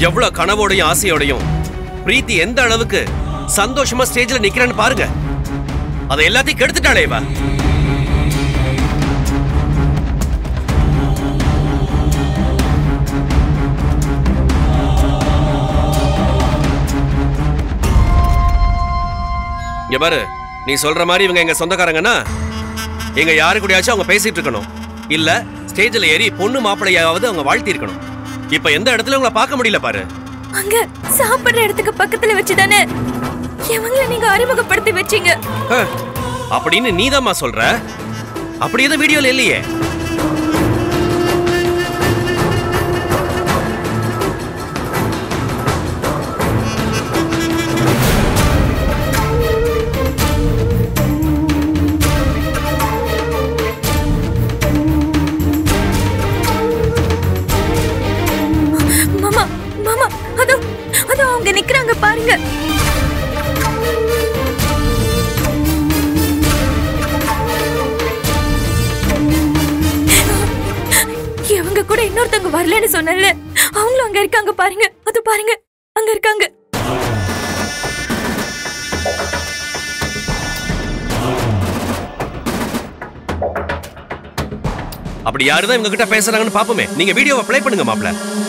எவ்வளவு கனவோடையும் ஆசையோடையும் பிரீத்தி எந்த அளவுக்கு சந்தோஷமா ஸ்டேஜ்ல நிக்கிறான்னு பாருங்க அதை எல்லாத்தையும் கெடுத்துட்டாளே இவ இங்க பாரு நீ சொல்ற மாதிரி இவங்க எங்க சொந்தக்காரங்கன்னா எங்க யாரு கூடயாச்சும் அவங்க பேசிட்டு இருக்கணும் இல்ல ஸ்டேஜ்ல ஏறி பொண்ணு மாப்பிள்ளையாவது அவங்க வாழ்த்தி இருக்கணும் இப்ப எந்த இடத்துல உங்களை பார்க்க முடியல பாரு அங்க சாப்பிடுற இடத்துக்கு பக்கத்துல வச்சுதானே இவங்கள நீங்க அறிமுகப்படுத்தி வச்சீங்க ஹ, அப்படின்னு நீதாம்மா சொல்ற அப்படி எதுவும் வீடியோல இல்லையே மாமா மாமா அதோ அதோ அவங்க நிக்கிறாங்க பாருங்க இவங்க கூட இன்னொருத்தவங்க வரலன்னு சொன்னல அவங்களும் அங்க இருக்காங்க பாருங்க அது பாருங்க அங்க இருக்காங்க அப்படி யாருதான் இவங்க கிட்ட பேசுறாங்கன்னு பாப்போமே நீங்க வீடியோவை ப்ளே பண்ணுங்க மாப்ள